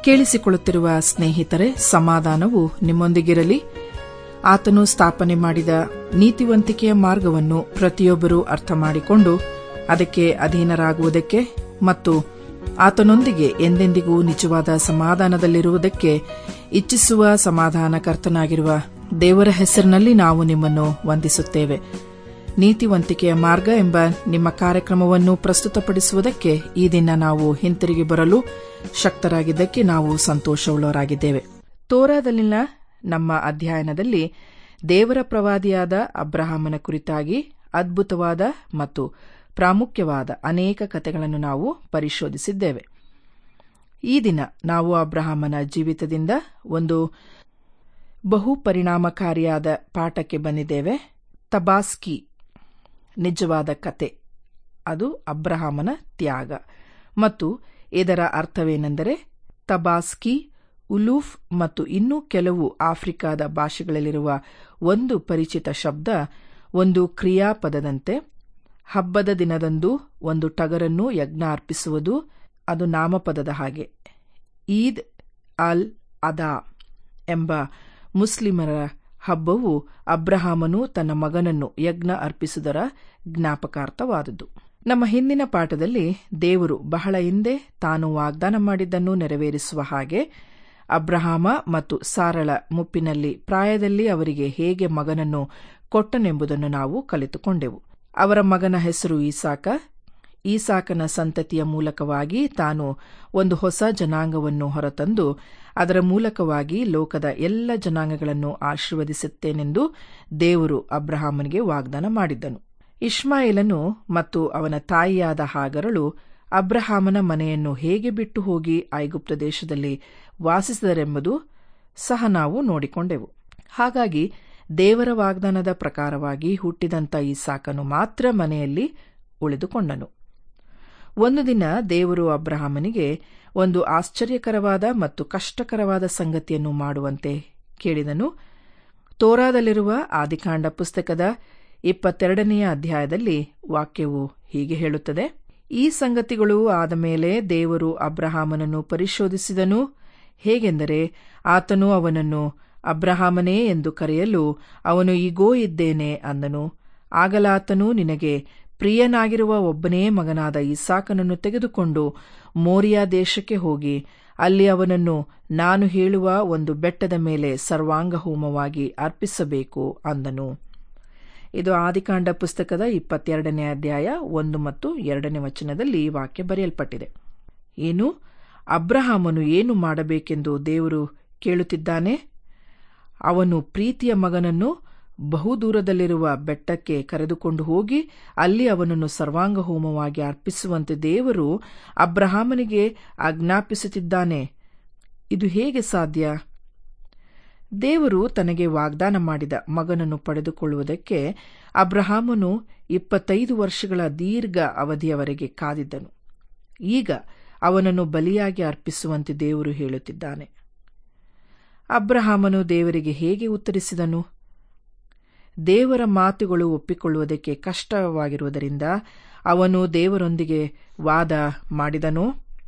ಕೇಳಿಸಿಕೊಳ್ಳುತ್ತಿರುವ ಸ್ನೇಹಿತರೆ ಸಮಾಧಾನವು ನಿಮ್ಮೊಂದಿಗಿರಲಿ ಆತನು ಸ್ಥಾಪನೆ ಮಾಡಿದ ನೀತಿವಂತಿಕೆಯ ಮಾರ್ಗವನ್ನು ಪ್ರತಿಯೊಬ್ಬರೂ ಅರ್ಥ ಮಾಡಿಕೊಂಡು ಅದಕ್ಕೆ ಅಧೀನರಾಗುವುದಕ್ಕೆ ಮತ್ತು ಆತನೊಂದಿಗೆ ಎಂದೆಂದಿಗೂ ನಿಜವಾದ ಸಮಾಧಾನದಲ್ಲಿರುವುದಕ್ಕೆ ಇಚ್ಛಿಸುವ ಸಮಾಧಾನಕರ್ತನಾಗಿರುವ ದೇವರ ಹೆಸರಿನಲ್ಲಿ ನಾವು ನಿಮ್ಮನ್ನು ವಂದಿಸುತ್ತೇವೆ ನೀತಿವಂತಿಕೆಯ ಮಾರ್ಗ ಎಂಬ ನಿಮ್ಮ ಕಾರ್ಯಕ್ರಮವನ್ನು ಪ್ರಸ್ತುತಪಡಿಸುವುದಕ್ಕೆ ಈ ದಿನ ನಾವು ಹಿಂತಿರುಗಿ ಬರಲು ಶಕ್ತರಾಗಿದ್ದಕ್ಕೆ ನಾವು ಸಂತೋಷವುಳ್ಳವರಾಗಿದ್ದೇವೆ ತೋರಾದಲ್ಲಿನ ನಮ್ಮ ಅಧ್ಯಯನದಲ್ಲಿ ದೇವರ ಪ್ರವಾದಿಯಾದ ಅಬ್ರಹಾಮನ ಕುರಿತಾಗಿ ಅದ್ಭುತವಾದ ಮತ್ತು ಪ್ರಾಮುಖ್ಯವಾದ ಅನೇಕ ಕಥೆಗಳನ್ನು ನಾವು ಪರಿಶೋಧಿಸಿದ್ದೇವೆ ಈ ದಿನ ನಾವು ಅಬ್ರಹಾಮನ ಜೀವಿತದಿಂದ ಒಂದು ಬಹು ಪರಿಣಾಮಕಾರಿಯಾದ ಪಾಠಕ್ಕೆ ಬಂದಿದ್ದೇವೆ ತಬಾಸ್ಕಿ ನಿಜವಾದ ಕತೆ ಅದು ಅಬ್ರಹಾಮನ ತ್ಯಾಗ ಮತ್ತು ಇದರ ಅರ್ಥವೇನೆಂದರೆ ತಬಾಸ್ಕಿ ಉಲೂಫ್ ಮತ್ತು ಇನ್ನೂ ಕೆಲವು ಆಫ್ರಿಕಾದ ಭಾಷೆಗಳಲ್ಲಿರುವ ಒಂದು ಪರಿಚಿತ ಶಬ್ದ ಒಂದು ಕ್ರಿಯಾಪದದಂತೆ ಹಬ್ಬದ ದಿನದಂದು ಒಂದು ಟಗರನ್ನು ಯಜ್ಞ ಅರ್ಪಿಸುವುದು ಅದು ನಾಮಪದದ ಹಾಗೆ ಈದ್ ಅಲ್ ಅದಾ ಎಂಬ ಮುಸ್ಲಿಮರ ಹಬ್ಬವು ಅಬ್ರಹಾಮನು ತನ್ನ ಮಗನನ್ನು ಯಜ್ಞ ಅರ್ಪಿಸುವುದರ ಜ್ಞಾಪಕಾರ್ಥವಾದುದು ನಮ್ಮ ಹಿಂದಿನ ಪಾಠದಲ್ಲಿ ದೇವರು ಬಹಳ ಹಿಂದೆ ತಾನು ವಾಗ್ದಾನ ಮಾಡಿದ್ದನ್ನು ನೆರವೇರಿಸುವ ಹಾಗೆ ಅಬ್ರಹಾಮ ಮತ್ತು ಸಾರಳ ಮುಪ್ಪಿನಲ್ಲಿ ಪ್ರಾಯದಲ್ಲಿ ಅವರಿಗೆ ಹೇಗೆ ಮಗನನ್ನು ಕೊಟ್ಟನೆಂಬುದನ್ನು ನಾವು ಕಲಿತುಕೊಂಡೆವು ಅವರ ಮಗನ ಹೆಸರು ಈಸಾಕ ಈಸಾಕನ ಸಂತತಿಯ ಮೂಲಕವಾಗಿ ತಾನು ಒಂದು ಹೊಸ ಜನಾಂಗವನ್ನು ಹೊರತಂದು ಅದರ ಮೂಲಕವಾಗಿ ಲೋಕದ ಎಲ್ಲ ಜನಾಂಗಗಳನ್ನು ಆಶೀರ್ವದಿಸುತ್ತೇನೆಂದು ದೇವರು ಅಬ್ರಹಾಮನಿಗೆ ವಾಗ್ದಾನ ಮಾಡಿದ್ದನು ಇಷ್ಮಾಯಿಲನು ಮತ್ತು ಅವನ ತಾಯಿಯಾದ ಹಾಗರಳು ಅಬ್ರಹಾಮನ ಮನೆಯನ್ನು ಹೇಗೆ ಬಿಟ್ಟು ಹೋಗಿ ಐಗುಪ್ತ ದೇಶದಲ್ಲಿ ವಾಸಿಸಿದರೆಂಬುದು ಸಹ ನಾವು ನೋಡಿಕೊಂಡೆವು ಹಾಗಾಗಿ ದೇವರ ವಾಗ್ದಾನದ ಪ್ರಕಾರವಾಗಿ ಹುಟ್ಟಿದಂಥ ಈ ಸಾಕನು ಮಾತ್ರ ಮನೆಯಲ್ಲಿ ಉಳಿದುಕೊಂಡನು ಒಂದು ದಿನ ದೇವರು ಅಬ್ರಹಾಮನಿಗೆ ಒಂದು ಆಶ್ಚರ್ಯಕರವಾದ ಮತ್ತು ಕಷ್ಟಕರವಾದ ಸಂಗತಿಯನ್ನು ಮಾಡುವಂತೆ ಕೇಳಿದನು ತೋರಾದಲ್ಲಿರುವ ಆದಿಕಾಂಡ ಪುಸ್ತಕದ ಇಪ್ಪತ್ತೆರಡನೆಯ ಅಧ್ಯಾಯದಲ್ಲಿ ವಾಕ್ಯವು ಹೀಗೆ ಹೇಳುತ್ತದೆ ಈ ಸಂಗತಿಗಳು ಆದ ಮೇಲೆ ದೇವರು ಅಬ್ರಹಾಮನನ್ನು ಪರಿಶೋಧಿಸಿದನು ಹೇಗೆಂದರೆ ಆತನು ಅವನನ್ನು ಅಬ್ರಹಾಮನೇ ಎಂದು ಕರೆಯಲು ಅವನು ಈಗೋ ಇದ್ದೇನೆ ಅಂದನು ಆಗಲಾತನು ನಿನಗೆ ಪ್ರಿಯನಾಗಿರುವ ಒಬ್ಬನೇ ಮಗನಾದ ಇಸಾಕನನ್ನು ತೆಗೆದುಕೊಂಡು ಮೋರಿಯಾ ದೇಶಕ್ಕೆ ಹೋಗಿ ಅಲ್ಲಿ ಅವನನ್ನು ನಾನು ಹೇಳುವ ಒಂದು ಬೆಟ್ಟದ ಮೇಲೆ ಸರ್ವಾಂಗ ಹೋಮವಾಗಿ ಅರ್ಪಿಸಬೇಕು ಅಂದನು ಇದು ಆದಿಕಾಂಡ ಪುಸ್ತಕದ ಇಪ್ಪತ್ತೆರಡನೇ ಅಧ್ಯಾಯ ಒಂದು ಮತ್ತು ಎರಡನೇ ವಚನದಲ್ಲಿ ಈ ವಾಕ್ಯ ಬರೆಯಲ್ಪಟ್ಟಿದೆ ಏನು ಅಬ್ರಹಾಮನು ಏನು ಮಾಡಬೇಕೆಂದು ದೇವರು ಕೇಳುತ್ತಿದ್ದಾನೆ ಅವನು ಪ್ರೀತಿಯ ಮಗನನ್ನು ಬಹುದೂರದಲ್ಲಿರುವ ಬೆಟ್ಟಕ್ಕೆ ಕರೆದುಕೊಂಡು ಹೋಗಿ ಅಲ್ಲಿ ಅವನನ್ನು ಸರ್ವಾಂಗ ಹೋಮವಾಗಿ ಅರ್ಪಿಸುವಂತೆ ದೇವರು ಅಬ್ರಹಾಮನಿಗೆ ಆಜ್ಞಾಪಿಸುತ್ತಿದ್ದಾನೆ ಇದು ಹೇಗೆ ಸಾಧ್ಯ ದೇವರು ತನಗೆ ವಾಗ್ದಾನ ಮಾಡಿದ ಮಗನನ್ನು ಪಡೆದುಕೊಳ್ಳುವುದಕ್ಕೆ ಅಬ್ರಹಾಮನು ಇಪ್ಪತ್ತೈದು ವರ್ಷಗಳ ದೀರ್ಘ ಅವಧಿಯವರೆಗೆ ಕಾದಿದ್ದನು ಈಗ ಅವನನ್ನು ಬಲಿಯಾಗಿ ಅರ್ಪಿಸುವಂತೆ ದೇವರು ಹೇಳುತ್ತಿದ್ದಾನೆ ಅಬ್ರಹಾಮನು ದೇವರಿಗೆ ಹೇಗೆ ಉತ್ತರಿಸಿದನು ದೇವರ ಮಾತುಗಳು ಒಪ್ಪಿಕೊಳ್ಳುವುದಕ್ಕೆ ಕಷ್ಟವಾಗಿರುವುದರಿಂದ ಅವನು ದೇವರೊಂದಿಗೆ ವಾದ ಮಾಡಿದನು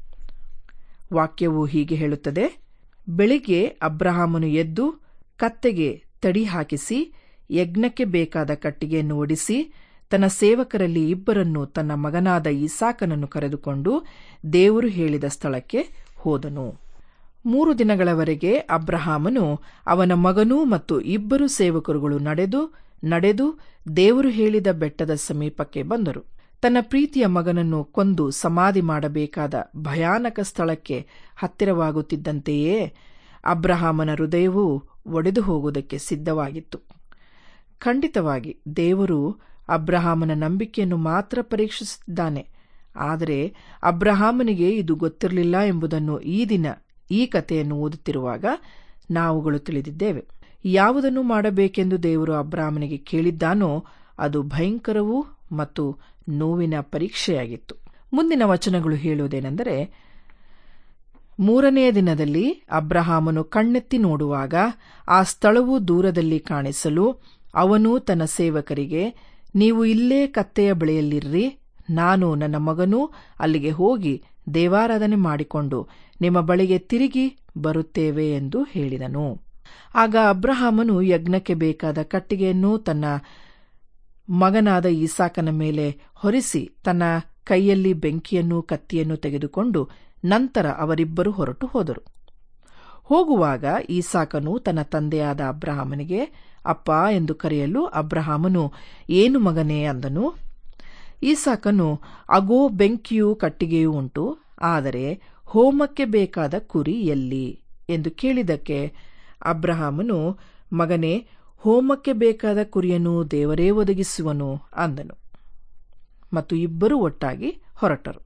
ವಾಕ್ಯವು ಹೀಗೆ ಹೇಳುತ್ತದೆ ಬೆಳಿಗ್ಗೆ ಅಬ್ರಹಾಮನು ಎದ್ದು ಕತ್ತೆಗೆ ತಡಿ ಹಾಕಿಸಿ ಯಜ್ಞಕ್ಕೆ ಬೇಕಾದ ಕಟ್ಟಿಗೆಯನ್ನು ಒಡಿಸಿ ತನ್ನ ಸೇವಕರಲ್ಲಿ ಇಬ್ಬರನ್ನು ತನ್ನ ಮಗನಾದ ಇಸಾಕನನ್ನು ಕರೆದುಕೊಂಡು ದೇವರು ಹೇಳಿದ ಸ್ಥಳಕ್ಕೆ ಹೋದನು ಮೂರು ದಿನಗಳವರೆಗೆ ಅಬ್ರಹಾಮನು ಅವನ ಮಗನೂ ಮತ್ತು ಇಬ್ಬರು ಸೇವಕರುಗಳು ನಡೆದು ನಡೆದು ದೇವರು ಹೇಳಿದ ಬೆಟ್ಟದ ಸಮೀಪಕ್ಕೆ ಬಂದರು ತನ್ನ ಪ್ರೀತಿಯ ಮಗನನ್ನು ಕೊಂದು ಸಮಾಧಿ ಮಾಡಬೇಕಾದ ಭಯಾನಕ ಸ್ಥಳಕ್ಕೆ ಹತ್ತಿರವಾಗುತ್ತಿದ್ದಂತೆಯೇ ಅಬ್ರಹಾಮನ ಹೃದಯವೂ ಒಡೆದು ಹೋಗುವುದಕ್ಕೆ ಸಿದ್ಧವಾಗಿತ್ತು ಖಂಡಿತವಾಗಿ ದೇವರು ಅಬ್ರಹಾಮನ ನಂಬಿಕೆಯನ್ನು ಮಾತ್ರ ಪರೀಕ್ಷಿಸುತ್ತಿದ್ದಾನೆ ಆದರೆ ಅಬ್ರಹಾಮನಿಗೆ ಇದು ಗೊತ್ತಿರಲಿಲ್ಲ ಎಂಬುದನ್ನು ಈ ದಿನ ಈ ಕಥೆಯನ್ನು ಓದುತ್ತಿರುವಾಗ ನಾವುಗಳು ತಿಳಿದಿದ್ದೇವೆ ಯಾವುದನ್ನು ಮಾಡಬೇಕೆಂದು ದೇವರು ಅಬ್ರಾಹ್ಮನಿಗೆ ಕೇಳಿದ್ದಾನೋ ಅದು ಭಯಂಕರವೂ ಮತ್ತು ನೋವಿನ ಪರೀಕ್ಷೆಯಾಗಿತ್ತು ಮುಂದಿನ ವಚನಗಳು ಹೇಳುವುದೇನೆಂದರೆ ಮೂರನೆಯ ದಿನದಲ್ಲಿ ಅಬ್ರಹಾಮನು ಕಣ್ಣೆತ್ತಿ ನೋಡುವಾಗ ಆ ಸ್ಥಳವು ದೂರದಲ್ಲಿ ಕಾಣಿಸಲು ಅವನು ತನ್ನ ಸೇವಕರಿಗೆ ನೀವು ಇಲ್ಲೇ ಕತ್ತೆಯ ಬಳಿಯಲ್ಲಿರ್ರಿ ನಾನು ನನ್ನ ಮಗನೂ ಅಲ್ಲಿಗೆ ಹೋಗಿ ದೇವಾರಾಧನೆ ಮಾಡಿಕೊಂಡು ನಿಮ್ಮ ಬಳಿಗೆ ತಿರುಗಿ ಬರುತ್ತೇವೆ ಎಂದು ಹೇಳಿದನು ಆಗ ಅಬ್ರಹಾಮನು ಯಜ್ಞಕ್ಕೆ ಬೇಕಾದ ಕಟ್ಟಿಗೆಯನ್ನು ತನ್ನ ಮಗನಾದ ಈಸಾಕನ ಮೇಲೆ ಹೊರಿಸಿ ತನ್ನ ಕೈಯಲ್ಲಿ ಬೆಂಕಿಯನ್ನು ಕತ್ತಿಯನ್ನು ತೆಗೆದುಕೊಂಡು ನಂತರ ಅವರಿಬ್ಬರು ಹೊರಟು ಹೋದರು ಹೋಗುವಾಗ ಈಸಾಕನು ತನ್ನ ತಂದೆಯಾದ ಅಬ್ರಹಾಮನಿಗೆ ಅಪ್ಪ ಎಂದು ಕರೆಯಲು ಅಬ್ರಹಾಮನು ಏನು ಮಗನೇ ಅಂದನು ಈಸಾಕನು ಅಗೋ ಬೆಂಕಿಯೂ ಕಟ್ಟಿಗೆಯೂ ಉಂಟು ಆದರೆ ಹೋಮಕ್ಕೆ ಬೇಕಾದ ಕುರಿ ಎಲ್ಲಿ ಎಂದು ಕೇಳಿದಕ್ಕೆ ಅಬ್ರಹಾಮನು ಮಗನೇ ಹೋಮಕ್ಕೆ ಬೇಕಾದ ಕುರಿಯನ್ನು ದೇವರೇ ಒದಗಿಸುವನು ಅಂದನು ಮತ್ತು ಇಬ್ಬರೂ ಒಟ್ಟಾಗಿ ಹೊರಟರು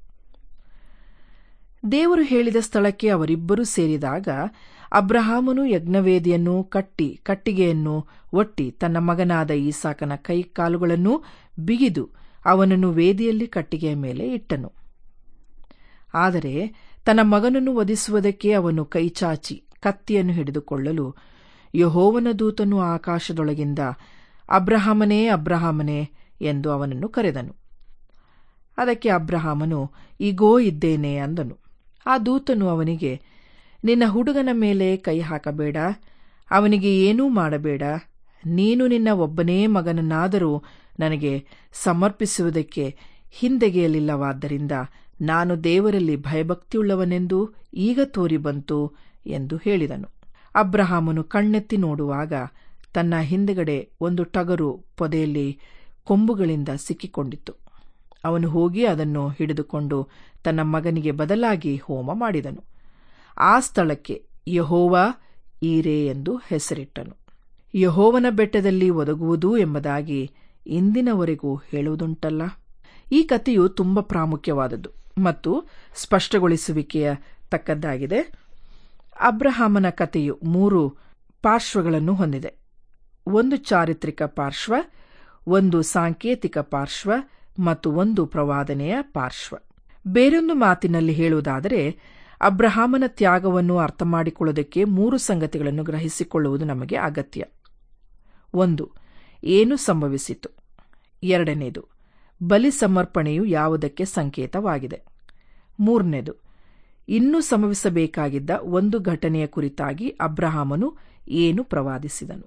ದೇವರು ಹೇಳಿದ ಸ್ಥಳಕ್ಕೆ ಅವರಿಬ್ಬರೂ ಸೇರಿದಾಗ ಅಬ್ರಹಾಮನು ಯಜ್ಞವೇದಿಯನ್ನು ಕಟ್ಟಿ ಕಟ್ಟಿಗೆಯನ್ನು ಒಟ್ಟಿ ತನ್ನ ಮಗನಾದ ಈಸಾಕನ ಕೈ ಕಾಲುಗಳನ್ನು ಬಿಗಿದು ಅವನನ್ನು ವೇದಿಯಲ್ಲಿ ಕಟ್ಟಿಗೆಯ ಮೇಲೆ ಇಟ್ಟನು ಆದರೆ ತನ್ನ ಮಗನನ್ನು ವಧಿಸುವುದಕ್ಕೆ ಅವನು ಕೈಚಾಚಿ ಕತ್ತಿಯನ್ನು ಹಿಡಿದುಕೊಳ್ಳಲು ಯಹೋವನ ದೂತನು ಆಕಾಶದೊಳಗಿಂದ ಅಬ್ರಹಾಮನೇ ಅಬ್ರಹಾಮನೇ ಎಂದು ಅವನನ್ನು ಕರೆದನು ಅದಕ್ಕೆ ಅಬ್ರಹಾಮನು ಈಗೋ ಇದ್ದೇನೆ ಅಂದನು ಆ ದೂತನು ಅವನಿಗೆ ನಿನ್ನ ಹುಡುಗನ ಮೇಲೆ ಕೈ ಹಾಕಬೇಡ ಅವನಿಗೆ ಏನೂ ಮಾಡಬೇಡ ನೀನು ನಿನ್ನ ಒಬ್ಬನೇ ಮಗನನ್ನಾದರೂ ನನಗೆ ಸಮರ್ಪಿಸುವುದಕ್ಕೆ ಹಿಂದೆಗೆಯಲಿಲ್ಲವಾದ್ದರಿಂದ ನಾನು ದೇವರಲ್ಲಿ ಭಯಭಕ್ತಿಯುಳ್ಳವನೆಂದು ಈಗ ತೋರಿ ಬಂತು ಎಂದು ಹೇಳಿದನು ಅಬ್ರಹಾಮನು ಕಣ್ಣೆತ್ತಿ ನೋಡುವಾಗ ತನ್ನ ಹಿಂದೆಗಡೆ ಒಂದು ಟಗರು ಪೊದೆಯಲ್ಲಿ ಕೊಂಬುಗಳಿಂದ ಸಿಕ್ಕಿಕೊಂಡಿತ್ತು ಅವನು ಹೋಗಿ ಅದನ್ನು ಹಿಡಿದುಕೊಂಡು ತನ್ನ ಮಗನಿಗೆ ಬದಲಾಗಿ ಹೋಮ ಮಾಡಿದನು ಆ ಸ್ಥಳಕ್ಕೆ ಯಹೋವ ಈರೆ ಎಂದು ಹೆಸರಿಟ್ಟನು ಯಹೋವನ ಬೆಟ್ಟದಲ್ಲಿ ಒದಗುವುದು ಎಂಬುದಾಗಿ ಇಂದಿನವರೆಗೂ ಹೇಳುವುದುಂಟಲ್ಲ ಈ ಕಥೆಯು ತುಂಬ ಪ್ರಾಮುಖ್ಯವಾದದ್ದು ಮತ್ತು ಸ್ಪಷ್ಟಗೊಳಿಸುವಿಕೆಯ ತಕ್ಕದ್ದಾಗಿದೆ ಅಬ್ರಹಾಮನ ಕಥೆಯು ಮೂರು ಪಾರ್ಶ್ವಗಳನ್ನು ಹೊಂದಿದೆ ಒಂದು ಚಾರಿತ್ರಿಕ ಪಾರ್ಶ್ವ ಒಂದು ಸಾಂಕೇತಿಕ ಪಾರ್ಶ್ವ ಮತ್ತು ಒಂದು ಪ್ರವಾದನೆಯ ಪಾರ್ಶ್ವ ಬೇರೊಂದು ಮಾತಿನಲ್ಲಿ ಹೇಳುವುದಾದರೆ ಅಬ್ರಹಾಮನ ತ್ಯಾಗವನ್ನು ಅರ್ಥ ಮಾಡಿಕೊಳ್ಳುವುದಕ್ಕೆ ಮೂರು ಸಂಗತಿಗಳನ್ನು ಗ್ರಹಿಸಿಕೊಳ್ಳುವುದು ನಮಗೆ ಅಗತ್ಯ ಒಂದು ಏನು ಸಂಭವಿಸಿತು ಎರಡನೇದು ಬಲಿ ಸಮರ್ಪಣೆಯು ಯಾವುದಕ್ಕೆ ಸಂಕೇತವಾಗಿದೆ ಮೂರನೇದು ಇನ್ನೂ ಸಂಭವಿಸಬೇಕಾಗಿದ್ದ ಒಂದು ಘಟನೆಯ ಕುರಿತಾಗಿ ಅಬ್ರಹಾಮನು ಏನು ಪ್ರವಾದಿಸಿದನು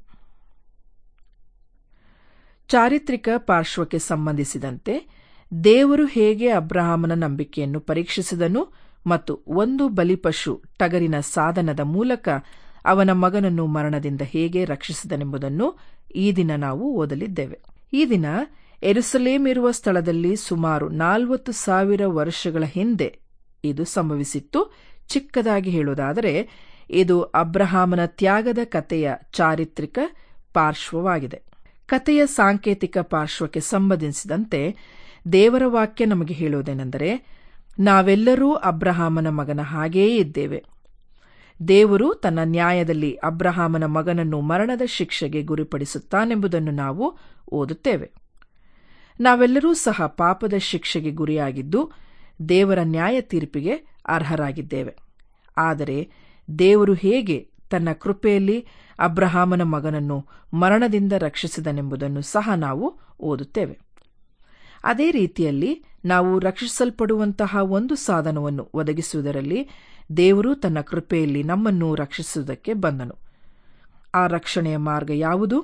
ಚಾರಿತ್ರಿಕ ಪಾರ್ಶ್ವಕ್ಕೆ ಸಂಬಂಧಿಸಿದಂತೆ ದೇವರು ಹೇಗೆ ಅಬ್ರಹಾಮನ ನಂಬಿಕೆಯನ್ನು ಪರೀಕ್ಷಿಸಿದನು ಮತ್ತು ಒಂದು ಬಲಿಪಶು ಟಗರಿನ ಸಾಧನದ ಮೂಲಕ ಅವನ ಮಗನನ್ನು ಮರಣದಿಂದ ಹೇಗೆ ರಕ್ಷಿಸಿದನೆಂಬುದನ್ನು ಈ ದಿನ ನಾವು ಓದಲಿದ್ದೇವೆ ಈ ದಿನ ಎರುಸಲೇಮ್ ಇರುವ ಸ್ಥಳದಲ್ಲಿ ಸುಮಾರು ನಾಲ್ವತ್ತು ಸಾವಿರ ವರ್ಷಗಳ ಹಿಂದೆ ಇದು ಸಂಭವಿಸಿತ್ತು ಚಿಕ್ಕದಾಗಿ ಹೇಳುವುದಾದರೆ ಇದು ಅಬ್ರಹಾಮನ ತ್ಯಾಗದ ಕಥೆಯ ಚಾರಿತ್ರಿಕ ಪಾರ್ಶ್ವವಾಗಿದೆ ಕಥೆಯ ಸಾಂಕೇತಿಕ ಪಾರ್ಶ್ವಕ್ಕೆ ಸಂಬಂಧಿಸಿದಂತೆ ದೇವರ ವಾಕ್ಯ ನಮಗೆ ಹೇಳುವುದೇನೆಂದರೆ ನಾವೆಲ್ಲರೂ ಅಬ್ರಹಾಮನ ಮಗನ ಹಾಗೆಯೇ ಇದ್ದೇವೆ ದೇವರು ತನ್ನ ನ್ಯಾಯದಲ್ಲಿ ಅಬ್ರಹಾಮನ ಮಗನನ್ನು ಮರಣದ ಶಿಕ್ಷೆಗೆ ಗುರಿಪಡಿಸುತ್ತಾನೆಂಬುದನ್ನು ನಾವು ಓದುತ್ತೇವೆ ನಾವೆಲ್ಲರೂ ಸಹ ಪಾಪದ ಶಿಕ್ಷೆಗೆ ಗುರಿಯಾಗಿದ್ದು ದೇವರ ನ್ಯಾಯ ತೀರ್ಪಿಗೆ ಅರ್ಹರಾಗಿದ್ದೇವೆ ಆದರೆ ದೇವರು ಹೇಗೆ ತನ್ನ ಕೃಪೆಯಲ್ಲಿ ಅಬ್ರಹಾಮನ ಮಗನನ್ನು ಮರಣದಿಂದ ರಕ್ಷಿಸಿದನೆಂಬುದನ್ನು ಸಹ ನಾವು ಓದುತ್ತೇವೆ ಅದೇ ರೀತಿಯಲ್ಲಿ ನಾವು ರಕ್ಷಿಸಲ್ಪಡುವಂತಹ ಒಂದು ಸಾಧನವನ್ನು ಒದಗಿಸುವುದರಲ್ಲಿ ದೇವರು ತನ್ನ ಕೃಪೆಯಲ್ಲಿ ನಮ್ಮನ್ನು ರಕ್ಷಿಸುವುದಕ್ಕೆ ಬಂದನು ಆ ರಕ್ಷಣೆಯ ಮಾರ್ಗ ಯಾವುದು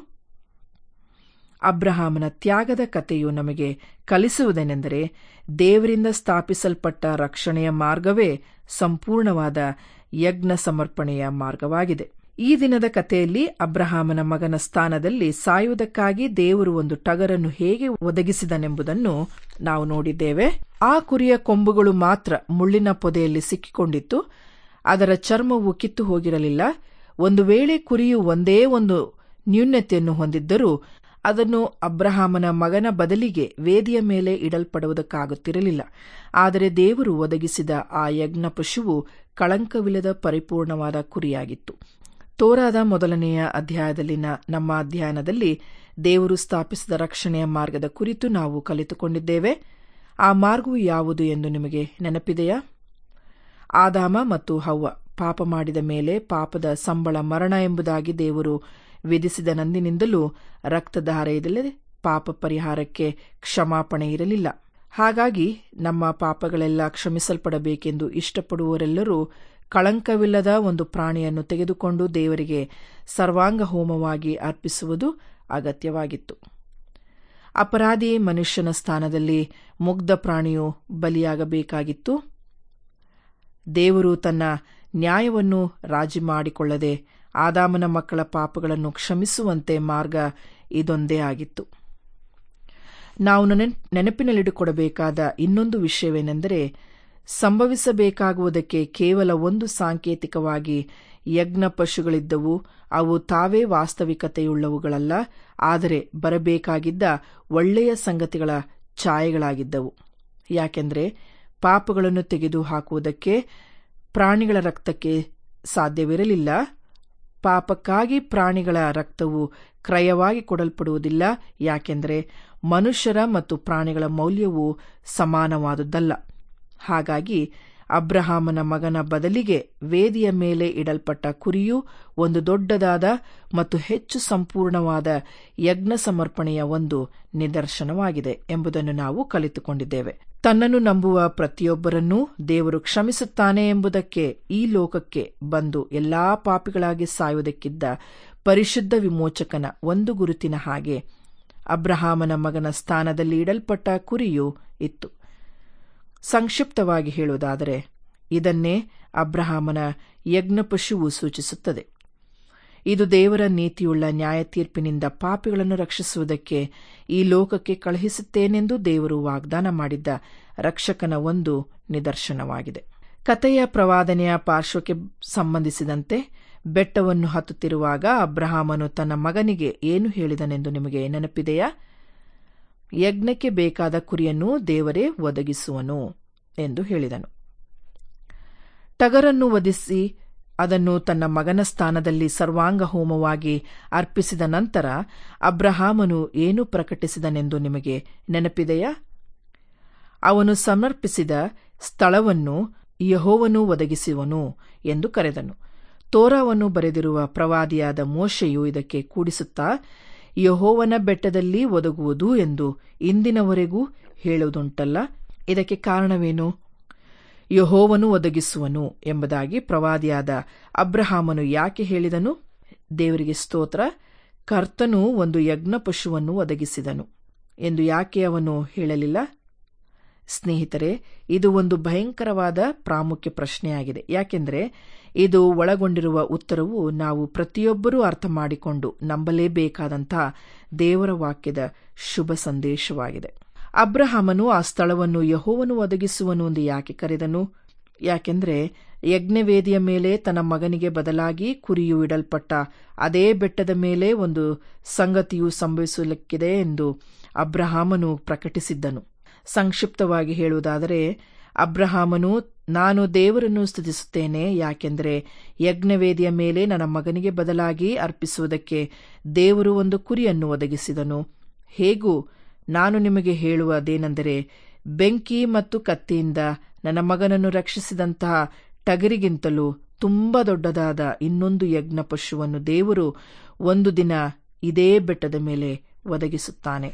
ಅಬ್ರಹಾಮನ ತ್ಯಾಗದ ಕಥೆಯು ನಮಗೆ ಕಲಿಸುವುದೇನೆಂದರೆ ದೇವರಿಂದ ಸ್ಥಾಪಿಸಲ್ಪಟ್ಟ ರಕ್ಷಣೆಯ ಮಾರ್ಗವೇ ಸಂಪೂರ್ಣವಾದ ಯಜ್ಞ ಸಮರ್ಪಣೆಯ ಮಾರ್ಗವಾಗಿದೆ ಈ ದಿನದ ಕಥೆಯಲ್ಲಿ ಅಬ್ರಹಾಮನ ಮಗನ ಸ್ಥಾನದಲ್ಲಿ ಸಾಯುವುದಕ್ಕಾಗಿ ದೇವರು ಒಂದು ಟಗರನ್ನು ಹೇಗೆ ಒದಗಿಸಿದನೆಂಬುದನ್ನು ನಾವು ನೋಡಿದ್ದೇವೆ ಆ ಕುರಿಯ ಕೊಂಬುಗಳು ಮಾತ್ರ ಮುಳ್ಳಿನ ಪೊದೆಯಲ್ಲಿ ಸಿಕ್ಕಿಕೊಂಡಿತ್ತು ಅದರ ಚರ್ಮವು ಕಿತ್ತು ಹೋಗಿರಲಿಲ್ಲ ಒಂದು ವೇಳೆ ಕುರಿಯು ಒಂದೇ ಒಂದು ನ್ಯೂನ್ಯತೆಯನ್ನು ಹೊಂದಿದ್ದರೂ ಅದನ್ನು ಅಬ್ರಹಾಮನ ಮಗನ ಬದಲಿಗೆ ವೇದಿಯ ಮೇಲೆ ಇಡಲ್ಪಡುವುದಕ್ಕಾಗುತ್ತಿರಲಿಲ್ಲ ಆದರೆ ದೇವರು ಒದಗಿಸಿದ ಆ ಯಜ್ಞ ಪಶುವು ಕಳಂಕವಿಲ್ಲದ ಪರಿಪೂರ್ಣವಾದ ಕುರಿಯಾಗಿತ್ತು ತೋರಾದ ಮೊದಲನೆಯ ಅಧ್ಯಾಯದಲ್ಲಿನ ನಮ್ಮ ಅಧ್ಯಯನದಲ್ಲಿ ದೇವರು ಸ್ಥಾಪಿಸಿದ ರಕ್ಷಣೆಯ ಮಾರ್ಗದ ಕುರಿತು ನಾವು ಕಲಿತುಕೊಂಡಿದ್ದೇವೆ ಆ ಮಾರ್ಗವು ಯಾವುದು ಎಂದು ನಿಮಗೆ ನೆನಪಿದೆಯಾ ಆದಾಮ ಮತ್ತು ಹವ್ವ ಪಾಪ ಮಾಡಿದ ಮೇಲೆ ಪಾಪದ ಸಂಬಳ ಮರಣ ಎಂಬುದಾಗಿ ದೇವರು ವಿಧಿಸಿದ ನಂದಿನಿಂದಲೂ ರಕ್ತಧಾರೆಯಿಲ್ಲದೆ ಪಾಪ ಪರಿಹಾರಕ್ಕೆ ಕ್ಷಮಾಪಣೆ ಇರಲಿಲ್ಲ ಹಾಗಾಗಿ ನಮ್ಮ ಪಾಪಗಳೆಲ್ಲ ಕ್ಷಮಿಸಲ್ಪಡಬೇಕೆಂದು ಇಷ್ಟಪಡುವವರೆಲ್ಲರೂ ಕಳಂಕವಿಲ್ಲದ ಒಂದು ಪ್ರಾಣಿಯನ್ನು ತೆಗೆದುಕೊಂಡು ದೇವರಿಗೆ ಸರ್ವಾಂಗ ಹೋಮವಾಗಿ ಅರ್ಪಿಸುವುದು ಅಗತ್ಯವಾಗಿತ್ತು ಅಪರಾಧಿ ಮನುಷ್ಯನ ಸ್ಥಾನದಲ್ಲಿ ಮುಗ್ಧ ಪ್ರಾಣಿಯು ಬಲಿಯಾಗಬೇಕಾಗಿತ್ತು ದೇವರು ತನ್ನ ನ್ಯಾಯವನ್ನು ರಾಜಿ ಮಾಡಿಕೊಳ್ಳದೆ ಆದಾಮನ ಮಕ್ಕಳ ಪಾಪಗಳನ್ನು ಕ್ಷಮಿಸುವಂತೆ ಮಾರ್ಗ ಇದೊಂದೇ ಆಗಿತ್ತು ನಾವು ನೆನಪಿನಲ್ಲಿಟ್ಟುಕೊಡಬೇಕಾದ ಇನ್ನೊಂದು ವಿಷಯವೇನೆಂದರೆ ಸಂಭವಿಸಬೇಕಾಗುವುದಕ್ಕೆ ಕೇವಲ ಒಂದು ಸಾಂಕೇತಿಕವಾಗಿ ಯಜ್ಞ ಪಶುಗಳಿದ್ದವು ಅವು ತಾವೇ ವಾಸ್ತವಿಕತೆಯುಳ್ಳವುಗಳಲ್ಲ ಆದರೆ ಬರಬೇಕಾಗಿದ್ದ ಒಳ್ಳೆಯ ಸಂಗತಿಗಳ ಛಾಯೆಗಳಾಗಿದ್ದವು ಯಾಕೆಂದರೆ ಪಾಪಗಳನ್ನು ತೆಗೆದು ಹಾಕುವುದಕ್ಕೆ ಪ್ರಾಣಿಗಳ ರಕ್ತಕ್ಕೆ ಸಾಧ್ಯವಿರಲಿಲ್ಲ ಪಾಪಕ್ಕಾಗಿ ಪ್ರಾಣಿಗಳ ರಕ್ತವು ಕ್ರಯವಾಗಿ ಕೊಡಲ್ಪಡುವುದಿಲ್ಲ ಯಾಕೆಂದರೆ ಮನುಷ್ಯರ ಮತ್ತು ಪ್ರಾಣಿಗಳ ಮೌಲ್ಯವು ಸಮಾನವಾದುದಲ್ಲ ಹಾಗಾಗಿ ಅಬ್ರಹಾಮನ ಮಗನ ಬದಲಿಗೆ ವೇದಿಯ ಮೇಲೆ ಇಡಲ್ಪಟ್ಟ ಕುರಿಯು ಒಂದು ದೊಡ್ಡದಾದ ಮತ್ತು ಹೆಚ್ಚು ಸಂಪೂರ್ಣವಾದ ಯಜ್ಞ ಸಮರ್ಪಣೆಯ ಒಂದು ನಿದರ್ಶನವಾಗಿದೆ ಎಂಬುದನ್ನು ನಾವು ಕಲಿತುಕೊಂಡಿದ್ದೇವೆ ತನ್ನನ್ನು ನಂಬುವ ಪ್ರತಿಯೊಬ್ಬರನ್ನೂ ದೇವರು ಕ್ಷಮಿಸುತ್ತಾನೆ ಎಂಬುದಕ್ಕೆ ಈ ಲೋಕಕ್ಕೆ ಬಂದು ಎಲ್ಲಾ ಪಾಪಿಗಳಾಗಿ ಸಾಯುವುದಕ್ಕಿದ್ದ ಪರಿಶುದ್ಧ ವಿಮೋಚಕನ ಒಂದು ಗುರುತಿನ ಹಾಗೆ ಅಬ್ರಹಾಮನ ಮಗನ ಸ್ಥಾನದಲ್ಲಿ ಇಡಲ್ಪಟ್ಟ ಕುರಿಯೂ ಇತ್ತು ಸಂಕ್ಷಿಪ್ತವಾಗಿ ಹೇಳುವುದಾದರೆ ಇದನ್ನೇ ಅಬ್ರಹಾಮನ ಯಜ್ಞಪಶುವು ಸೂಚಿಸುತ್ತದೆ ಇದು ದೇವರ ನೀತಿಯುಳ್ಳ ನ್ಯಾಯ ತೀರ್ಪಿನಿಂದ ಪಾಪಿಗಳನ್ನು ರಕ್ಷಿಸುವುದಕ್ಕೆ ಈ ಲೋಕಕ್ಕೆ ಕಳುಹಿಸುತ್ತೇನೆಂದು ದೇವರು ವಾಗ್ದಾನ ಮಾಡಿದ್ದ ರಕ್ಷಕನ ಒಂದು ನಿದರ್ಶನವಾಗಿದೆ ಕಥೆಯ ಪ್ರವಾದನೆಯ ಪಾರ್ಶ್ವಕ್ಕೆ ಸಂಬಂಧಿಸಿದಂತೆ ಬೆಟ್ಟವನ್ನು ಹತ್ತುತ್ತಿರುವಾಗ ಅಬ್ರಹಾಮನು ತನ್ನ ಮಗನಿಗೆ ಏನು ಹೇಳಿದನೆಂದು ನಿಮಗೆ ನೆನಪಿದೆಯಾ ಯಜ್ಞಕ್ಕೆ ಬೇಕಾದ ಕುರಿಯನ್ನು ದೇವರೇ ಒದಗಿಸುವನು ಎಂದು ಹೇಳಿದನು ಟಗರನ್ನು ವಧಿಸಿ ಅದನ್ನು ತನ್ನ ಮಗನ ಸ್ಥಾನದಲ್ಲಿ ಸರ್ವಾಂಗ ಹೋಮವಾಗಿ ಅರ್ಪಿಸಿದ ನಂತರ ಅಬ್ರಹಾಮನು ಏನು ಪ್ರಕಟಿಸಿದನೆಂದು ನಿಮಗೆ ನೆನಪಿದೆಯಾ ಅವನು ಸಮರ್ಪಿಸಿದ ಸ್ಥಳವನ್ನು ಯಹೋವನು ಒದಗಿಸುವನು ಎಂದು ಕರೆದನು ತೋರಾವನ್ನು ಬರೆದಿರುವ ಪ್ರವಾದಿಯಾದ ಮೋಶೆಯು ಇದಕ್ಕೆ ಕೂಡಿಸುತ್ತಾ ಯಹೋವನ ಬೆಟ್ಟದಲ್ಲಿ ಒದಗುವುದು ಎಂದು ಇಂದಿನವರೆಗೂ ಹೇಳುವುದುಂಟಲ್ಲ ಇದಕ್ಕೆ ಕಾರಣವೇನು ಯಹೋವನು ಒದಗಿಸುವನು ಎಂಬುದಾಗಿ ಪ್ರವಾದಿಯಾದ ಅಬ್ರಹಾಮನು ಯಾಕೆ ಹೇಳಿದನು ದೇವರಿಗೆ ಸ್ತೋತ್ರ ಕರ್ತನು ಒಂದು ಯಜ್ಞ ಪಶುವನ್ನು ಒದಗಿಸಿದನು ಎಂದು ಯಾಕೆ ಅವನು ಹೇಳಲಿಲ್ಲ ಸ್ನೇಹಿತರೆ ಇದು ಒಂದು ಭಯಂಕರವಾದ ಪ್ರಾಮುಖ್ಯ ಪ್ರಶ್ನೆಯಾಗಿದೆ ಯಾಕೆಂದರೆ ಇದು ಒಳಗೊಂಡಿರುವ ಉತ್ತರವು ನಾವು ಪ್ರತಿಯೊಬ್ಬರೂ ಅರ್ಥ ಮಾಡಿಕೊಂಡು ನಂಬಲೇಬೇಕಾದಂತಹ ದೇವರ ವಾಕ್ಯದ ಶುಭ ಸಂದೇಶವಾಗಿದೆ ಅಬ್ರಹಾಮನು ಆ ಸ್ಥಳವನ್ನು ಯಹೋವನು ಒದಗಿಸುವನು ಎಂದು ಯಾಕೆ ಕರೆದನು ಯಾಕೆಂದರೆ ಯಜ್ಞವೇದಿಯ ಮೇಲೆ ತನ್ನ ಮಗನಿಗೆ ಬದಲಾಗಿ ಕುರಿಯು ಇಡಲ್ಪಟ್ಟ ಅದೇ ಬೆಟ್ಟದ ಮೇಲೆ ಒಂದು ಸಂಗತಿಯು ಸಂಭವಿಸಲಿಕ್ಕಿದೆ ಎಂದು ಅಬ್ರಹಾಮನು ಪ್ರಕಟಿಸಿದ್ದನು ಸಂಕ್ಷಿಪ್ತವಾಗಿ ಹೇಳುವುದಾದರೆ ಅಬ್ರಹಾಮನು ನಾನು ದೇವರನ್ನು ಸ್ತುತಿಸುತ್ತೇನೆ ಯಾಕೆಂದರೆ ಯಜ್ಞವೇದಿಯ ಮೇಲೆ ನನ್ನ ಮಗನಿಗೆ ಬದಲಾಗಿ ಅರ್ಪಿಸುವುದಕ್ಕೆ ದೇವರು ಒಂದು ಕುರಿಯನ್ನು ಒದಗಿಸಿದನು ಹೇಗೂ ನಾನು ನಿಮಗೆ ಹೇಳುವುದೇನೆಂದರೆ ಬೆಂಕಿ ಮತ್ತು ಕತ್ತಿಯಿಂದ ನನ್ನ ಮಗನನ್ನು ರಕ್ಷಿಸಿದಂತಹ ಟಗರಿಗಿಂತಲೂ ತುಂಬಾ ದೊಡ್ಡದಾದ ಇನ್ನೊಂದು ಯಜ್ಞ ಪಶುವನ್ನು ದೇವರು ಒಂದು ದಿನ ಇದೇ ಬೆಟ್ಟದ ಮೇಲೆ ಒದಗಿಸುತ್ತಾನೆ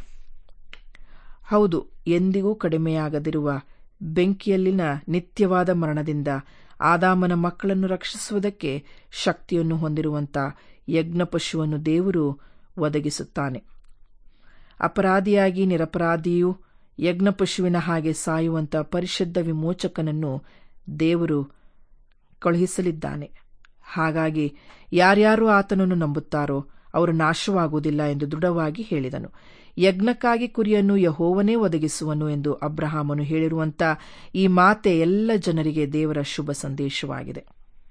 ಹೌದು ಎಂದಿಗೂ ಕಡಿಮೆಯಾಗದಿರುವ ಬೆಂಕಿಯಲ್ಲಿನ ನಿತ್ಯವಾದ ಮರಣದಿಂದ ಆದಾಮನ ಮಕ್ಕಳನ್ನು ರಕ್ಷಿಸುವುದಕ್ಕೆ ಶಕ್ತಿಯನ್ನು ಹೊಂದಿರುವಂಥ ಯಜ್ಞ ಪಶುವನ್ನು ದೇವರು ಒದಗಿಸುತ್ತಾನೆ ಅಪರಾಧಿಯಾಗಿ ನಿರಪರಾಧಿಯೂ ಯಜ್ಞ ಪಶುವಿನ ಹಾಗೆ ಸಾಯುವಂತ ಪರಿಶುದ್ಧ ವಿಮೋಚಕನನ್ನು ದೇವರು ಕಳುಹಿಸಲಿದ್ದಾನೆ ಹಾಗಾಗಿ ಯಾರ್ಯಾರು ಆತನನ್ನು ನಂಬುತ್ತಾರೋ ಅವರು ನಾಶವಾಗುವುದಿಲ್ಲ ಎಂದು ದೃಢವಾಗಿ ಹೇಳಿದನು ಯಜ್ಞಕ್ಕಾಗಿ ಕುರಿಯನ್ನು ಯಹೋವನೇ ಒದಗಿಸುವನು ಎಂದು ಅಬ್ರಹಾಮನು ಹೇಳಿರುವಂತ ಈ ಮಾತೆ ಎಲ್ಲ ಜನರಿಗೆ ದೇವರ ಶುಭ ಸಂದೇಶವಾಗಿದೆ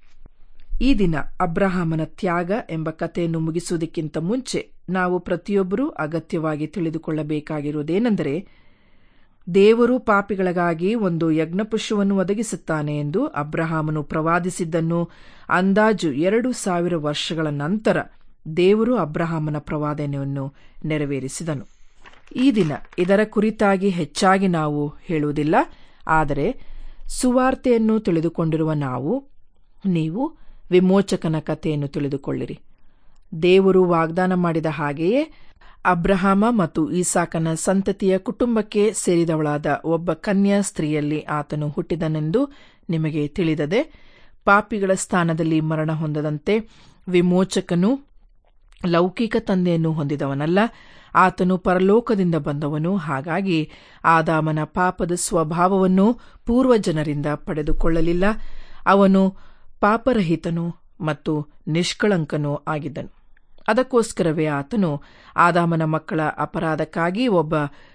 ಈ ದಿನ ಅಬ್ರಹಾಮನ ತ್ಯಾಗ ಎಂಬ ಕಥೆಯನ್ನು ಮುಗಿಸುವುದಕ್ಕಿಂತ ಮುಂಚೆ ನಾವು ಪ್ರತಿಯೊಬ್ಬರೂ ಅಗತ್ಯವಾಗಿ ತಿಳಿದುಕೊಳ್ಳಬೇಕಾಗಿರುವುದೇನೆಂದರೆ ದೇವರು ಪಾಪಿಗಳಿಗಾಗಿ ಒಂದು ಯಜ್ಞಪುಷ್ಪವನ್ನು ಒದಗಿಸುತ್ತಾನೆ ಎಂದು ಅಬ್ರಹಾಮನು ಪ್ರವಾದಿಸಿದ್ದನ್ನು ಅಂದಾಜು ಎರಡು ಸಾವಿರ ವರ್ಷಗಳ ನಂತರ ದೇವರು ಅಬ್ರಹಾಮನ ಪ್ರವಾದನೆಯನ್ನು ನೆರವೇರಿಸಿದನು ಈ ದಿನ ಇದರ ಕುರಿತಾಗಿ ಹೆಚ್ಚಾಗಿ ನಾವು ಹೇಳುವುದಿಲ್ಲ ಆದರೆ ಸುವಾರ್ತೆಯನ್ನು ತಿಳಿದುಕೊಂಡಿರುವ ನಾವು ನೀವು ವಿಮೋಚಕನ ಕಥೆಯನ್ನು ತಿಳಿದುಕೊಳ್ಳಿರಿ ದೇವರು ವಾಗ್ದಾನ ಮಾಡಿದ ಹಾಗೆಯೇ ಅಬ್ರಹಾಮ ಮತ್ತು ಈಸಾಕನ ಸಂತತಿಯ ಕುಟುಂಬಕ್ಕೆ ಸೇರಿದವಳಾದ ಒಬ್ಬ ಕನ್ಯಾ ಸ್ತ್ರೀಯಲ್ಲಿ ಆತನು ಹುಟ್ಟಿದನೆಂದು ನಿಮಗೆ ತಿಳಿದದೆ ಪಾಪಿಗಳ ಸ್ಥಾನದಲ್ಲಿ ಮರಣ ಹೊಂದದಂತೆ ವಿಮೋಚಕನು ಲೌಕಿಕ ತಂದೆಯನ್ನು ಹೊಂದಿದವನಲ್ಲ ಆತನು ಪರಲೋಕದಿಂದ ಬಂದವನು ಹಾಗಾಗಿ ಆದಾಮನ ಪಾಪದ ಸ್ವಭಾವವನ್ನು ಪೂರ್ವಜನರಿಂದ ಪಡೆದುಕೊಳ್ಳಲಿಲ್ಲ ಅವನು ಪಾಪರಹಿತನು ಮತ್ತು ನಿಷ್ಕಳಂಕನೂ ಆಗಿದ್ದನು ಅದಕ್ಕೋಸ್ಕರವೇ ಆತನು ಆದಾಮನ ಮಕ್ಕಳ ಅಪರಾಧಕ್ಕಾಗಿ ಒಬ್ಬ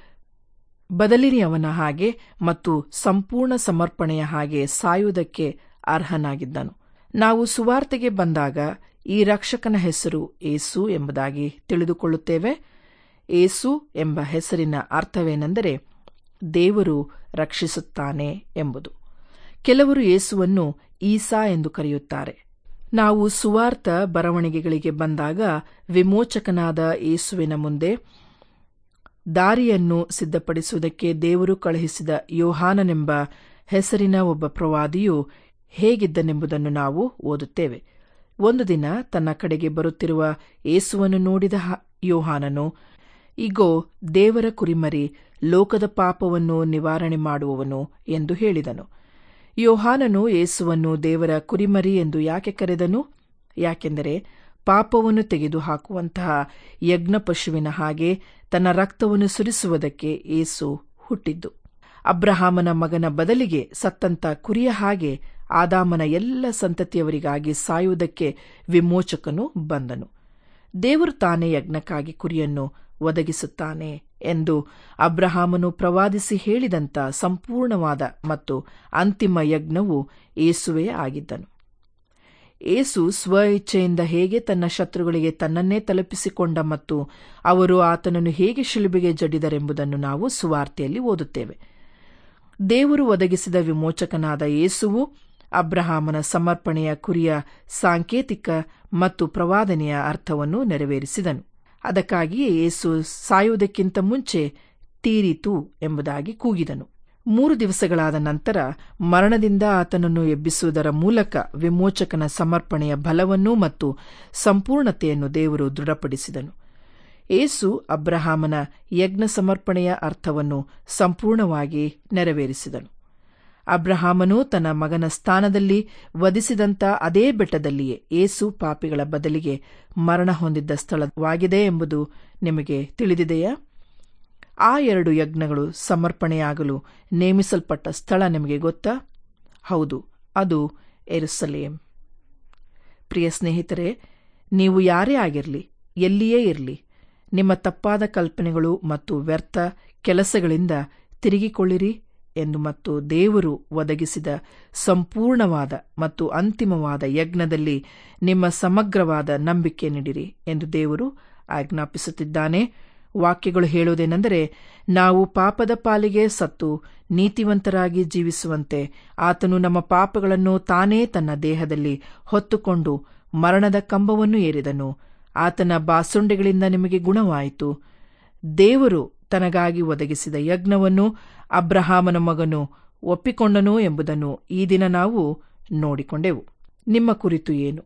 ಬದಲಿನಿಯವನ ಹಾಗೆ ಮತ್ತು ಸಂಪೂರ್ಣ ಸಮರ್ಪಣೆಯ ಹಾಗೆ ಸಾಯುವುದಕ್ಕೆ ಅರ್ಹನಾಗಿದ್ದನು ನಾವು ಸುವಾರ್ತೆಗೆ ಬಂದಾಗ ಈ ರಕ್ಷಕನ ಹೆಸರು ಏಸು ಎಂಬುದಾಗಿ ತಿಳಿದುಕೊಳ್ಳುತ್ತೇವೆ ಏಸು ಎಂಬ ಹೆಸರಿನ ಅರ್ಥವೇನೆಂದರೆ ದೇವರು ರಕ್ಷಿಸುತ್ತಾನೆ ಎಂಬುದು ಕೆಲವರು ಯೇಸುವನ್ನು ಈಸಾ ಎಂದು ಕರೆಯುತ್ತಾರೆ ನಾವು ಸುವಾರ್ಥ ಬರವಣಿಗೆಗಳಿಗೆ ಬಂದಾಗ ವಿಮೋಚಕನಾದ ಯೇಸುವಿನ ಮುಂದೆ ದಾರಿಯನ್ನು ಸಿದ್ಧಪಡಿಸುವುದಕ್ಕೆ ದೇವರು ಕಳುಹಿಸಿದ ಯೋಹಾನನೆಂಬ ಹೆಸರಿನ ಒಬ್ಬ ಪ್ರವಾದಿಯು ಹೇಗಿದ್ದನೆಂಬುದನ್ನು ನಾವು ಓದುತ್ತೇವೆ ಒಂದು ದಿನ ತನ್ನ ಕಡೆಗೆ ಬರುತ್ತಿರುವ ಯೇಸುವನ್ನು ನೋಡಿದ ಯೋಹಾನನು ಇಗೋ ದೇವರ ಕುರಿಮರಿ ಲೋಕದ ಪಾಪವನ್ನು ನಿವಾರಣೆ ಮಾಡುವವನು ಎಂದು ಹೇಳಿದನು ಯೋಹಾನನು ಯೇಸುವನ್ನು ದೇವರ ಕುರಿಮರಿ ಎಂದು ಯಾಕೆ ಕರೆದನು ಯಾಕೆಂದರೆ ಪಾಪವನ್ನು ತೆಗೆದುಹಾಕುವಂತಹ ಯಜ್ಞ ಪಶುವಿನ ಹಾಗೆ ತನ್ನ ರಕ್ತವನ್ನು ಸುರಿಸುವುದಕ್ಕೆ ಏಸು ಹುಟ್ಟಿದ್ದು ಅಬ್ರಹಾಮನ ಮಗನ ಬದಲಿಗೆ ಸತ್ತಂತ ಕುರಿಯ ಹಾಗೆ ಆದಾಮನ ಎಲ್ಲ ಸಂತತಿಯವರಿಗಾಗಿ ಸಾಯುವುದಕ್ಕೆ ವಿಮೋಚಕನು ಬಂದನು ದೇವರು ತಾನೇ ಯಜ್ಞಕ್ಕಾಗಿ ಕುರಿಯನ್ನು ಒದಗಿಸುತ್ತಾನೆ ಎಂದು ಅಬ್ರಹಾಮನು ಪ್ರವಾದಿಸಿ ಹೇಳಿದಂಥ ಸಂಪೂರ್ಣವಾದ ಮತ್ತು ಅಂತಿಮ ಯಜ್ಞವು ಏಸುವೇ ಆಗಿದ್ದನು ಏಸು ಸ್ವ ಇಚ್ಛೆಯಿಂದ ಹೇಗೆ ತನ್ನ ಶತ್ರುಗಳಿಗೆ ತನ್ನನ್ನೇ ತಲುಪಿಸಿಕೊಂಡ ಮತ್ತು ಅವರು ಆತನನ್ನು ಹೇಗೆ ಶಿಲುಬೆಗೆ ಜಡಿದರೆಂಬುದನ್ನು ನಾವು ಸುವಾರ್ತೆಯಲ್ಲಿ ಓದುತ್ತೇವೆ ದೇವರು ಒದಗಿಸಿದ ವಿಮೋಚಕನಾದ ಯೇಸುವು ಅಬ್ರಹಾಮನ ಸಮರ್ಪಣೆಯ ಕುರಿಯ ಸಾಂಕೇತಿಕ ಮತ್ತು ಪ್ರವಾದನೆಯ ಅರ್ಥವನ್ನು ನೆರವೇರಿಸಿದನು ಅದಕ್ಕಾಗಿಯೇ ಯೇಸು ಸಾಯುವುದಕ್ಕಿಂತ ಮುಂಚೆ ತೀರಿತು ಎಂಬುದಾಗಿ ಕೂಗಿದನು ಮೂರು ದಿವಸಗಳಾದ ನಂತರ ಮರಣದಿಂದ ಆತನನ್ನು ಎಬ್ಬಿಸುವುದರ ಮೂಲಕ ವಿಮೋಚಕನ ಸಮರ್ಪಣೆಯ ಬಲವನ್ನು ಮತ್ತು ಸಂಪೂರ್ಣತೆಯನ್ನು ದೇವರು ದೃಢಪಡಿಸಿದನು ಏಸು ಅಬ್ರಹಾಮನ ಯಜ್ಞ ಸಮರ್ಪಣೆಯ ಅರ್ಥವನ್ನು ಸಂಪೂರ್ಣವಾಗಿ ನೆರವೇರಿಸಿದನು ಅಬ್ರಹಾಮನು ತನ್ನ ಮಗನ ಸ್ಥಾನದಲ್ಲಿ ವಧಿಸಿದಂಥ ಅದೇ ಬೆಟ್ಟದಲ್ಲಿಯೇ ಏಸು ಪಾಪಿಗಳ ಬದಲಿಗೆ ಮರಣ ಹೊಂದಿದ್ದ ಸ್ಥಳವಾಗಿದೆ ಎಂಬುದು ನಿಮಗೆ ತಿಳಿದಿದೆಯಾ ಆ ಎರಡು ಯಜ್ಞಗಳು ಸಮರ್ಪಣೆಯಾಗಲು ನೇಮಿಸಲ್ಪಟ್ಟ ಸ್ಥಳ ನಿಮಗೆ ಗೊತ್ತಾ ಹೌದು ಅದು ಎರುಸಲೇಂ ಪ್ರಿಯ ಸ್ನೇಹಿತರೆ ನೀವು ಯಾರೇ ಆಗಿರಲಿ ಎಲ್ಲಿಯೇ ಇರಲಿ ನಿಮ್ಮ ತಪ್ಪಾದ ಕಲ್ಪನೆಗಳು ಮತ್ತು ವ್ಯರ್ಥ ಕೆಲಸಗಳಿಂದ ತಿರುಗಿಕೊಳ್ಳಿರಿ ಎಂದು ಮತ್ತು ದೇವರು ಒದಗಿಸಿದ ಸಂಪೂರ್ಣವಾದ ಮತ್ತು ಅಂತಿಮವಾದ ಯಜ್ಞದಲ್ಲಿ ನಿಮ್ಮ ಸಮಗ್ರವಾದ ನಂಬಿಕೆ ನೀಡಿರಿ ಎಂದು ದೇವರು ಆಜ್ಞಾಪಿಸುತ್ತಿದ್ದಾನೆ ವಾಕ್ಯಗಳು ಹೇಳುವುದೇನೆಂದರೆ ನಾವು ಪಾಪದ ಪಾಲಿಗೆ ಸತ್ತು ನೀತಿವಂತರಾಗಿ ಜೀವಿಸುವಂತೆ ಆತನು ನಮ್ಮ ಪಾಪಗಳನ್ನು ತಾನೇ ತನ್ನ ದೇಹದಲ್ಲಿ ಹೊತ್ತುಕೊಂಡು ಮರಣದ ಕಂಬವನ್ನು ಏರಿದನು ಆತನ ಬಾಸುಂಡೆಗಳಿಂದ ನಿಮಗೆ ಗುಣವಾಯಿತು ದೇವರು ತನಗಾಗಿ ಒದಗಿಸಿದ ಯಜ್ಞವನ್ನು ಅಬ್ರಹಾಮನ ಮಗನು ಒಪ್ಪಿಕೊಂಡನು ಎಂಬುದನ್ನು ಈ ದಿನ ನಾವು ನೋಡಿಕೊಂಡೆವು ನಿಮ್ಮ ಕುರಿತು ಏನು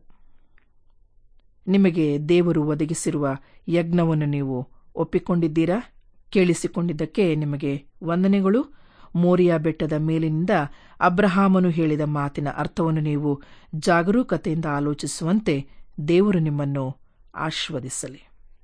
ನಿಮಗೆ ದೇವರು ಒದಗಿಸಿರುವ ಯಜ್ಞವನ್ನು ನೀವು ಒಪ್ಪಿಕೊಂಡಿದ್ದೀರಾ ಕೇಳಿಸಿಕೊಂಡಿದ್ದಕ್ಕೆ ನಿಮಗೆ ವಂದನೆಗಳು ಮೋರಿಯಾ ಬೆಟ್ಟದ ಮೇಲಿನಿಂದ ಅಬ್ರಹಾಮನು ಹೇಳಿದ ಮಾತಿನ ಅರ್ಥವನ್ನು ನೀವು ಜಾಗರೂಕತೆಯಿಂದ ಆಲೋಚಿಸುವಂತೆ ದೇವರು ನಿಮ್ಮನ್ನು ಆಶೀರ್ವದಿಸಲಿ